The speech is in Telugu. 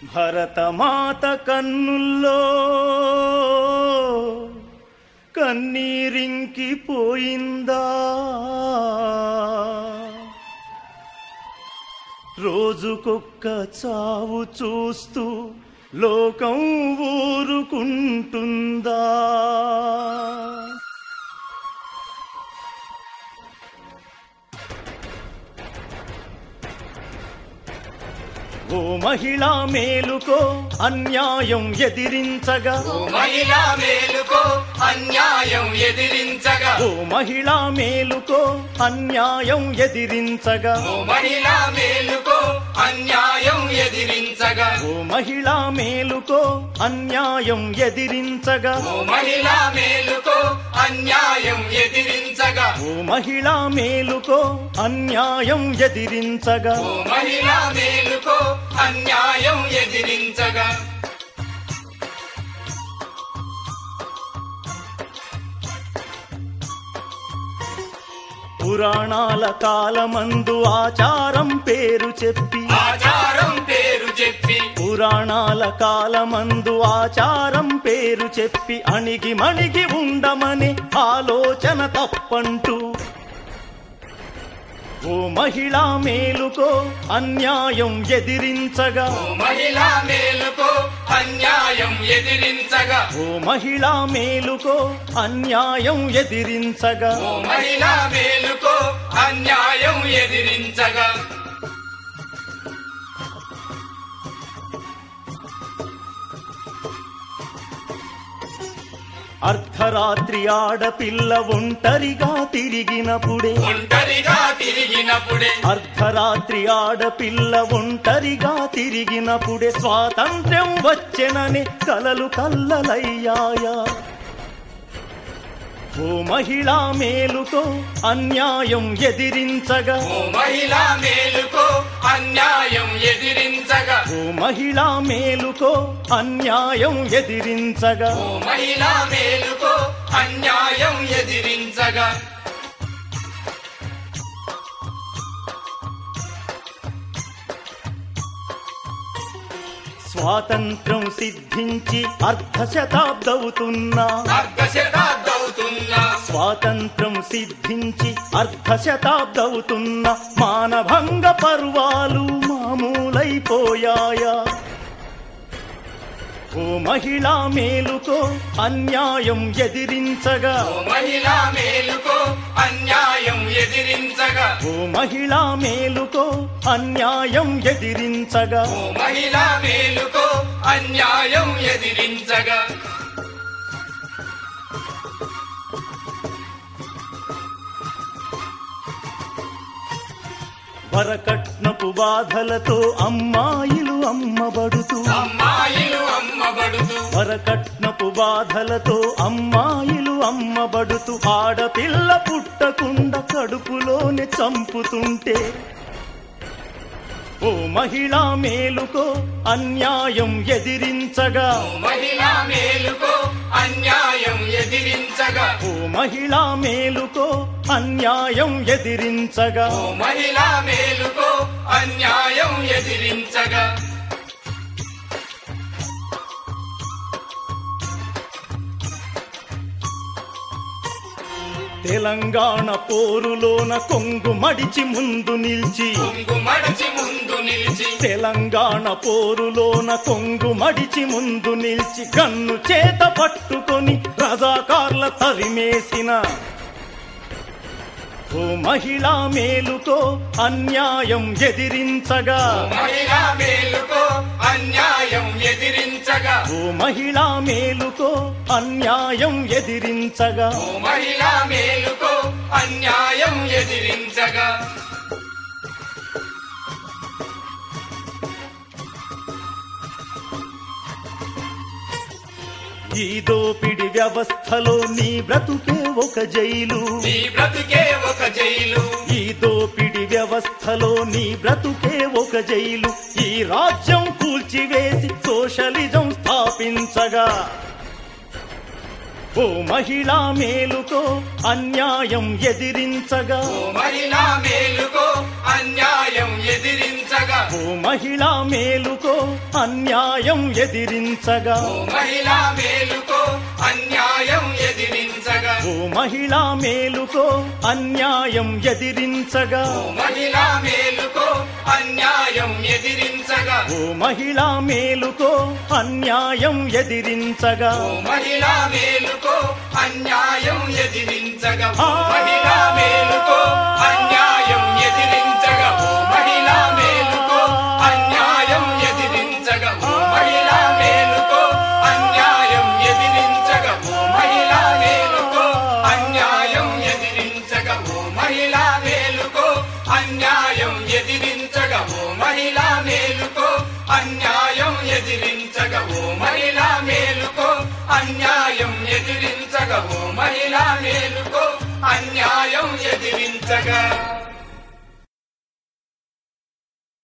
భరతమాత కన్నుల్లో కన్నీరింకి పోయిందా రోజుకొక్క చావు చూస్తూ లోకం ఊరుకుంటుందా ఓ మహిళా మేలుకో అన్యాయం ఎదిరించగా ఓ మహిళా మేలుకో అన్యాయం ఎదిరించగా ఓ మహిళా మేలుకో అన్యాయం ఎదిరించగా ఓ మహిళా మేలుకో అన్యాయం ఎదిరించగా ఓ మహిళా మేలుకో అన్యాయం ఎదిరించగా ఓ మహిళా మేలుకో అన్యాయం ఎదిరించగా ఓ మహిళా మేలుకో అన్యాయం ఎదిరించగా ఓ మహిళా మేలుకో అన్యాయం ఎదిరించగా పురాణాల కాలమందు ఆచారం పేరు చెప్పి ఆచారం పేరు చెప్పి పురాణాల కాలమందు ఆచారం పేరు చెప్పి అణిగి మణిగి ఉండమని ఆలోచన తప్పంటూ ఓ మహిళా మేలుకో అన్యాయం ఎదిరించగా ఓ మహిళా మేలుకో అన్యాయం ఎదిరించగా ఓ మహిళా మేలుకో అన్యాయం ఎదిరించగా ఓ మహిళా మేలుకో అన్యాయం ఎదిరించగా అర్ధరాత్రి ఆడపిల్ల ఒంటరిగా తిరిగినప్పుడే ఒంటరిగా తిరిగినప్పుడే అర్ధరాత్రి ఆడపిల్ల ఒంటరిగా తిరిగినప్పుడే స్వాతంత్ర్యం వచ్చెనని కలలు కల్లలయ్యాయా ఓ మహిళా మేలుకో అన్యాయం ఎదిరించగా ఓ మహిళా మేలుకో అన్యాయం ఎదిరించగా ఓ మహిళా మేలుకో అన్యాయం ఎదిరించగా ఓ మహిళా మేలుకో అన్యాయం ఎదిరించగా స్వాతంత్రం సిద్ధించి అర్ధ శతాబ్దవుతున్నా అర్ధ శతాబ్దవుతున్నా స్వాతంత్రం సిద్ధించి అర్ధ శతాబ్దవుతున్న మానభంగ పర్వాలు మామూలైపోయాయా ఓ మహిళా మేలుకో అన్యాయం ఎదిరించగా ఓ మహిళా మేలుకో అన్యాయం ఎదిరించగా ఓ మహిళా మేలుకో అన్యాయం ఎదిరించగా ఓ మహిళా మేలుకో అన్యాయం ఎదిరించగా వరకట్నపు బాధలతో అమ్మాయిలు అమ్మబడుతూ అమ్మాయిలు అమ్మబడుతూ వరకట్నపు బాధలతో అమ్మాయిలు అమ్మబడుతూ ఆడపిల్ల పుట్టకుండా కడుపులోనే చంపుతుంటే ఓ మహిళా మేలుకో అన్యాయం ఎదిరించగా ఓ మహిళా మేలుకో అన్యాయం ఎదిరించగా ఓ మహిళా మేలుకో అన్యాయం ఎదిరించగా ఓ మహిళా మేలుకో అన్యాయం ఎదిరించగా తెలంగాణ పోరులోన కొంగు మడిచి ముందు నిలిచి కొంగు మడచి ముందు నిలిచి తెలంగాణ పోరులోన కొంగు మడిచి ముందు నిలిచి గన్ను చేత పట్టుకొని రజాకార్ల తరిమేసిన ఓ మహిళా మేలుకో అన్యాయం ఎదిరించగా ఓ మహిళా మేలుకో అన్యాయం ఎదిరించగా ఓ మహిళా మేలుకో అన్యాయం ఎదిరించగా ఓ మహిళా మేలుకో అన్యాయం ఎదిరించగా ఈ దోపిడి వ్యవస్థలో నీ బ్రతుకే ఒక జైలు నీ బ్రతుకే ఒక జైలు ఈ దోపిడి వ్యవస్థలో నీ బ్రతుకే ఒక జైలు ఈ రాజ్యం కూల్చివేసి సోషలిజం స్థాపించగా ఓ మహిళా మేలుకో అన్యాయం ఎదిరించగా ఓ మహిళా మేలుకో అన్యాయం ఎదిరించగా ఓ ఓ మహిళా మేలుకో అన్యాయం ఎదిరించగా ఓ మహిళా మేలుకో అన్యాయం ఎదిరించగా ఓ మహిళా మేలుకో అన్యాయం ఎదిరించగా ఓ మహిళా మేలుకో అన్యాయం ఎదిరించగా ఓ మహిళా మేలుకో అన్యాయం ఎదిరించగా ఓ మహిళా మేలుకో అన్యాయం ఎదిరించగా ఓ మహిళా మేలుకో అన్యాయం ఎదిరించగా ఓ మహిళా మేలుకో అన్యాయం ఎదిరించగా ఓ మహిళా మేలుకో అన్యాయం ఎదిరించగా ఓ మహిళా మేలుకో అన్యాయం ఎదిరించగా ఓ మహిళా మేలుకో అన్యాయం ఎదిరించగా ఓ మహిళా మేలుకో అన్యాయం ఎదిరించగా ఓ మహిళా మేలుకో అన్యాయం ఎదిరించగా ఓ మహిళా మేలుకో అన్యాయం ఎదిరించగా